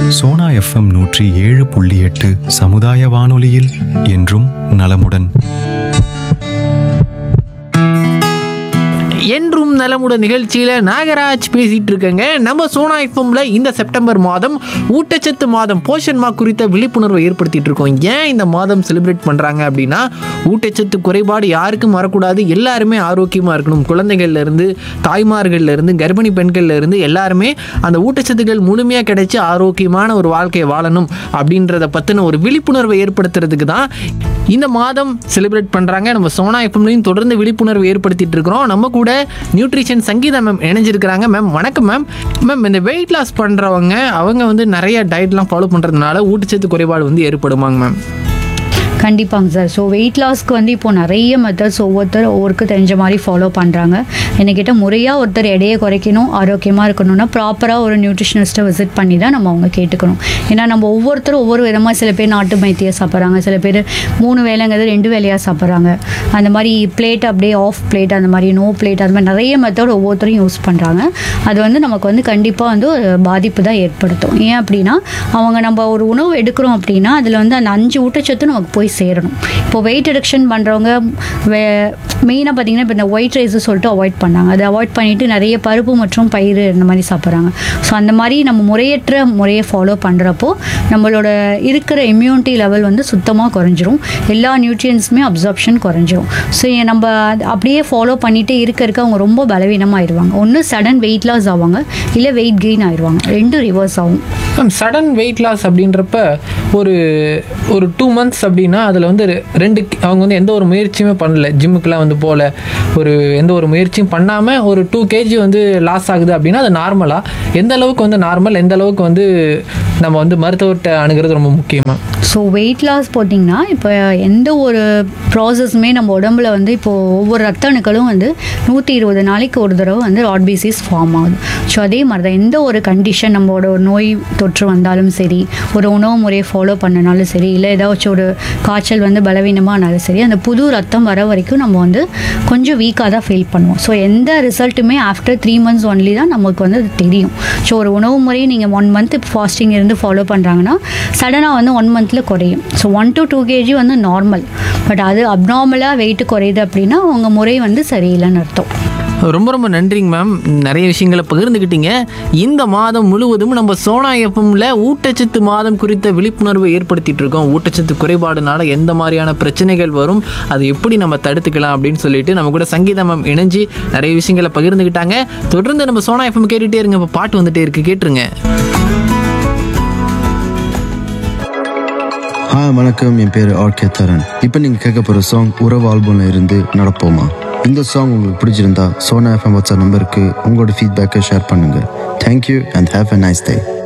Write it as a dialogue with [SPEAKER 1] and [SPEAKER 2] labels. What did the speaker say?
[SPEAKER 1] Sona FM நூற்றி ஏழு புள்ளி எட்டு சமுதாய வானொலியில் என்றும் நலமுடன்
[SPEAKER 2] என்றும் நலமுடன் நிகழ்ச்சியில் நாகராஜ் பேசிட்டு இருக்கேங்க நம்ம சோனா எஃப்எம்ல இந்த செப்டம்பர் மாதம் ஊட்டச்சத்து மாதம் போஷன் மா குறித்த விழிப்புணர்வை ஏற்படுத்திட்டு இருக்கோம் ஏன் இந்த மாதம் செலிப்ரேட் பண்றாங்க அப்படின்னா ஊட்டச்சத்து குறைபாடு யாருக்கும் வரக்கூடாது எல்லாருமே ஆரோக்கியமா இருக்கணும் குழந்தைகள்ல இருந்து தாய்மார்கள்ல இருந்து கர்ப்பிணி பெண்கள்ல இருந்து எல்லாருமே அந்த ஊட்டச்சத்துக்கள் முழுமையாக கிடைச்சி ஆரோக்கியமான ஒரு வாழ்க்கையை வாழணும் அப்படின்றத பற்றின ஒரு விழிப்புணர்வை ஏற்படுத்துறதுக்கு தான் இந்த மாதம் செலிப்ரேட் பண்ணுறாங்க நம்ம சோனா எஃப்எம்லையும் தொடர்ந்து விழிப்புணர்வு ஏற்படுத்திட்டு இருக்கிறோம் நம்ம கூட நியூட்ரிஷன் சங்கீதா மேம் இணைஞ்சிருக்கிறாங்க மேம் வணக்கம் மேம் மேம் இந்த வெயிட் லாஸ் பண்ணுறவங்க அவங்க வந்து நிறைய டயட்லாம் ஃபாலோ பண்ணுறதுனால ஊட்டச்சத்து குறைபாடு வந்து ஏற்படுமாங்க மேம்
[SPEAKER 3] கண்டிப்பாங்க சார் ஸோ வெயிட் லாஸ்க்கு வந்து இப்போ நிறைய மெத்தட்ஸ் ஒவ்வொருத்தர் ஒவ்வொருக்கு தெரிஞ்ச மாதிரி ஃபாலோ பண்ணுறாங்க என்கிட்ட முறையாக ஒருத்தர் எடையை குறைக்கணும் ஆரோக்கியமாக இருக்கணும்னா ப்ராப்பராக ஒரு நியூட்ரிஷனிஸ்ட்டை விசிட் பண்ணி தான் நம்ம அவங்க கேட்டுக்கணும் ஏன்னா நம்ம ஒவ்வொருத்தரும் ஒவ்வொரு விதமாக சில பேர் நாட்டு மைத்தியை சாப்பிட்றாங்க சில பேர் மூணு வேலைங்கிறது ரெண்டு வேலையாக சாப்பிட்றாங்க அந்த மாதிரி பிளேட் அப்படியே ஆஃப் பிளேட் அந்த மாதிரி நோ பிளேட் அந்த மாதிரி நிறைய மெத்தட் ஒவ்வொருத்தரும் யூஸ் பண்ணுறாங்க அது வந்து நமக்கு வந்து கண்டிப்பாக வந்து ஒரு பாதிப்பு தான் ஏற்படுத்தும் ஏன் அப்படின்னா அவங்க நம்ம ஒரு உணவு எடுக்கிறோம் அப்படின்னா அதில் வந்து அந்த அஞ்சு ஊட்டச்சத்து நமக்கு போய் சேரணும் இப்போ வெயிட் ரிடக்ஷன் பண்ணுறவங்க வே மெயினாக பார்த்தீங்கன்னா இப்போ இந்த ஒயிட் ரைஸு சொல்லிட்டு அவாய்ட் பண்ணாங்க அதை அவாய்ட் பண்ணிவிட்டு நிறைய பருப்பு மற்றும் பயிறு இந்த மாதிரி சாப்பிட்றாங்க ஸோ அந்த மாதிரி நம்ம முறையற்ற முறையை ஃபாலோ பண்ணுறப்போ நம்மளோட இருக்கிற இம்யூனிட்டி லெவல் வந்து சுத்தமாக குறைஞ்சிரும் எல்லா நியூட்ரியன்ஸுமே அப்சார்ப்ஷன் குறைஞ்சிரும் ஸோ நம்ம அது அப்படியே ஃபாலோ பண்ணிகிட்டே இருக்க இருக்க அவங்க ரொம்ப பலவீனமாகிடுவாங்க ஒன்று சடன் வெயிட் லாஸ் ஆவாங்க இல்லை வெயிட் கெயின் ஆயிடுவாங்க ரெண்டும் ரிவர்ஸ் ஆகும்
[SPEAKER 2] மேம் சடன் வெயிட் லாஸ் அப்படின்றப்ப ஒரு ஒரு டூ மந்த்ஸ் அப்படின்னா அதில் வந்து ரெ- ரெண்டு கி- அவங்க வந்து எந்த ஒரு முயற்சியுமே பண்ணல ஜிம்முக்கெலாம் வந்து போகல ஒரு எந்த ஒரு முயற்சியும் பண்ணாமல் ஒரு டூ கேஜி வந்து லாஸ் ஆகுது அப்படின்னா அது நார்மலாக எந்த அளவுக்கு வந்து நார்மல் எந்த அளவுக்கு வந்து நம்ம வந்து மருத்துவர்கிட்ட அணுகிறது ரொம்ப முக்கியமாக
[SPEAKER 3] ஸோ வெயிட் லாஸ் போட்டிங்கன்னா இப்போ எந்த ஒரு ப்ராசஸுமே நம்ம உடம்புல வந்து இப்போது ஒவ்வொரு ரத்த அணுக்களும் வந்து நூற்றி இருபது நாளைக்கு ஒரு தடவை வந்து ஆட்பிசிஸ் ஃபார்ம் ஆகுது ஸோ அதே மாதிரி தான் எந்த ஒரு கண்டிஷன் நம்மளோட ஒரு நோய் தொற்று வந்தாலும் சரி ஒரு உணவு முறையை ஃபாலோ பண்ணனாலும் சரி இல்லை ஏதாச்சும் ஒரு காய்ச்சல் வந்து பலவீனமானாலும் சரி அந்த புது ரத்தம் வர வரைக்கும் நம்ம வந்து கொஞ்சம் வீக்காக தான் ஃபீல் பண்ணுவோம் ஸோ எந்த ரிசல்ட்டுமே ஆஃப்டர் த்ரீ மந்த்ஸ் ஒன்லி தான் நமக்கு வந்து அது தெரியும் ஸோ ஒரு உணவு முறையை நீங்கள் ஒன் மந்த் ஃபாஸ்டிங் இருந்து ஃபாலோ பண்ணுறாங்கன்னா சடனாக வந்து ஒன் மந்தில் குறையும் so one to two KG வந்து நார்மல் பட் அது அப்நார்மலாக வெயிட் குறையுது அப்படின்னா உங்கள் முறை வந்து சரியில்லைன்னு அர்த்தம்
[SPEAKER 2] ரொம்ப ரொம்ப நன்றிங்க மேம் நிறைய விஷயங்களை பகிர்ந்துக்கிட்டீங்க இந்த மாதம் முழுவதும் நம்ம சோனா எஃப்எம்ல ஊட்டச்சத்து மாதம் குறித்த விழிப்புணர்வை ஏற்படுத்திட்டு இருக்கோம் ஊட்டச்சத்து குறைபாடுனால எந்த மாதிரியான பிரச்சனைகள் வரும் அதை எப்படி நம்ம தடுத்துக்கலாம் அப்படின்னு சொல்லிட்டு நம்ம கூட சங்கீதா மேம் இணைஞ்சு நிறைய விஷயங்களை பகிர்ந்துக்கிட்டாங்க தொடர்ந்து நம்ம சோனா எஃப்எம் கேட்டுட்டே இருங்க இப்போ பாட்டு வந்துட்டே இருக்கு கேட்டுருங்க
[SPEAKER 4] ஹாய் வணக்கம் என் பேர் ஆர்கே தரன் இப்போ நீங்கள் கேட்க போகிற சாங் உறவு ஆல்பம்ல இருந்து நடப்போமா இந்த சாங் உங்களுக்கு பிடிச்சிருந்தா சோனா எஃப்எம் வாட்ஸ்அப் நம்பருக்கு உங்களோட ஃபீட்பேக்கை ஷேர் பண்ணுங்கள் thank you and have a nice day